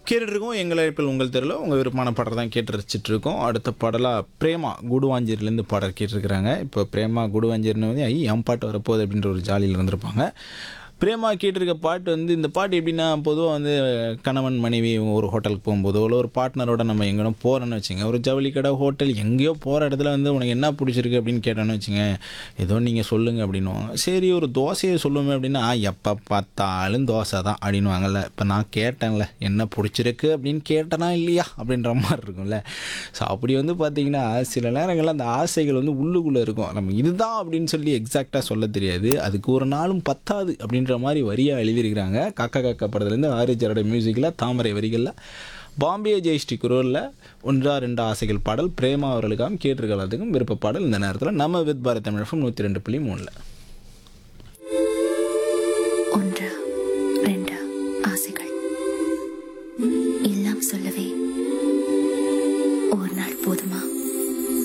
கேட்டுட்டு இருக்கோம் எங்கள் அழைப்பில் உங்கள் தெருவில் உங்கள் விருப்பமான பாடல் தான் கேட்டு ரசிச்சிட்டு இருக்கோம் அடுத்த பாடலாக பிரேமா குடுவாஞ்சேரியிலேருந்து பாடல் கேட்டிருக்கிறாங்க இப்போ பிரேமா குடுவாஞ்சேரின்னு வந்து ஐ என் பாட்டு வரப்போகுது அப்படின்ற ஒரு ஜாலியில் இருந்திருப்பாங்க பிரேமா கேட்டிருக்க பாட்டு வந்து இந்த பாட்டு எப்படின்னா பொதுவாக வந்து கணவன் மனைவி ஒரு ஹோட்டலுக்கு போகும்போதோ இல்லை ஒரு பார்ட்னரோட நம்ம எங்கேனா போகிறோன்னு வச்சுங்க ஒரு ஜவுளி கடை ஹோட்டல் எங்கேயோ போகிற இடத்துல வந்து உனக்கு என்ன பிடிச்சிருக்கு அப்படின்னு கேட்டோன்னு வச்சுங்க ஏதோ நீங்கள் சொல்லுங்கள் அப்படின்னுவாங்க சரி ஒரு தோசையை சொல்லுமே அப்படின்னா எப்போ பார்த்தாலும் தோசை தான் அப்படின்வாங்கல்ல இப்போ நான் கேட்டேன்ல என்ன பிடிச்சிருக்கு அப்படின்னு கேட்டனா இல்லையா அப்படின்ற மாதிரி இருக்கும்ல ஸோ அப்படி வந்து பார்த்தீங்கன்னா சில நேரங்களில் அந்த ஆசைகள் வந்து உள்ளுக்குள்ளே இருக்கும் நம்ம இதுதான் அப்படின்னு சொல்லி எக்ஸாக்டாக சொல்ல தெரியாது அதுக்கு ஒரு நாளும் பத்தாது அப்படின்ற மாதிரி வரியாக எழுதியிருக்கிறாங்க காக்கா காக்கா படத்துலேருந்து ஆரிஜரோட மியூசிக்கில் தாமரை வரிகளில் பாம்பே ஜெயஸ்ரீ குரலில் ஒன்றா ரெண்டு ஆசைகள் பாடல் பிரேமா அவர்களுக்காகவும் கேட்டிருக்கிறதுக்கும் விருப்ப பாடல் இந்த நேரத்தில் நம்ம வித் பாரத் தமிழகம் நூற்றி ரெண்டு புள்ளி மூணில் ஒன்று ரெண்டு ஆசைகள் எல்லாம் சொல்லவே ஒரு நாள் போதுமா